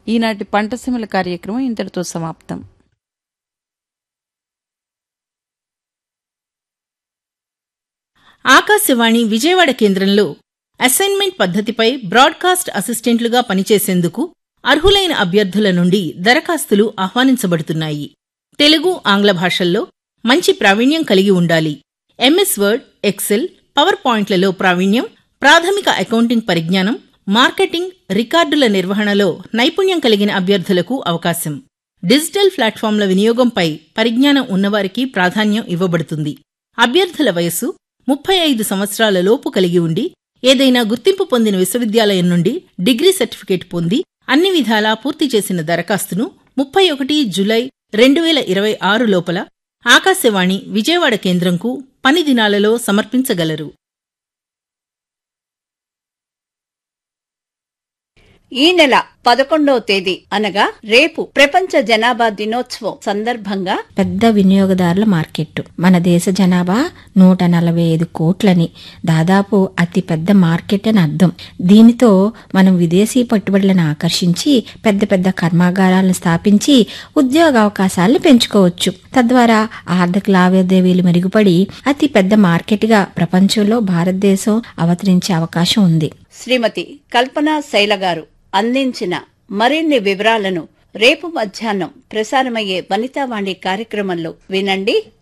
ఈనాటి పంటసీమల కార్యక్రమం ఇంతటితో సమాప్తం ఆకాశవాణి విజయవాడ కేంద్రంలో అసైన్మెంట్ పద్ధతిపై బ్రాడ్కాస్ట్ అసిస్టెంట్లుగా పనిచేసేందుకు అర్హులైన అభ్యర్థుల నుండి దరఖాస్తులు ఆహ్వానించబడుతున్నాయి తెలుగు ఆంగ్ల భాషల్లో మంచి ప్రావీణ్యం కలిగి ఉండాలి ఎంఎస్ వర్డ్ ఎక్సెల్ పవర్ పాయింట్లలో ప్రావీణ్యం ప్రాథమిక అకౌంటింగ్ పరిజ్ఞానం మార్కెటింగ్ రికార్డుల నిర్వహణలో నైపుణ్యం కలిగిన అభ్యర్థులకు అవకాశం డిజిటల్ ప్లాట్ఫామ్ల వినియోగంపై పరిజ్ఞానం ఉన్నవారికి ప్రాధాన్యం ఇవ్వబడుతుంది అభ్యర్థుల వయస్సు ముప్పై ఐదు సంవత్సరాల లోపు కలిగి ఉండి ఏదైనా గుర్తింపు పొందిన విశ్వవిద్యాలయం నుండి డిగ్రీ సర్టిఫికేట్ పొంది అన్ని విధాలా పూర్తి చేసిన దరఖాస్తును ముప్పై ఒకటి జులై రెండు వేల ఇరవై ఆరు లోపల ఆకాశవాణి విజయవాడ కేంద్రంకు పని దినాలలో సమర్పించగలరు ఈ నెల పదకొండవ తేదీ అనగా రేపు ప్రపంచ జనాభా దినోత్సవం సందర్భంగా పెద్ద వినియోగదారుల మార్కెట్ మన దేశ జనాభా నూట నలభై ఐదు కోట్లని దాదాపు అతి పెద్ద మార్కెట్ అని అర్థం దీనితో మనం విదేశీ పెట్టుబడులను ఆకర్షించి పెద్ద పెద్ద కర్మాగారాలను స్థాపించి ఉద్యోగ అవకాశాలను పెంచుకోవచ్చు తద్వారా ఆర్థిక లావాదేవీలు మెరుగుపడి అతి పెద్ద మార్కెట్గా ప్రపంచంలో భారతదేశం అవతరించే అవకాశం ఉంది శ్రీమతి కల్పనా శైల గారు అందించిన మరిన్ని వివరాలను రేపు మధ్యాహ్నం ప్రసారమయ్యే వనితావాణి కార్యక్రమంలో వినండి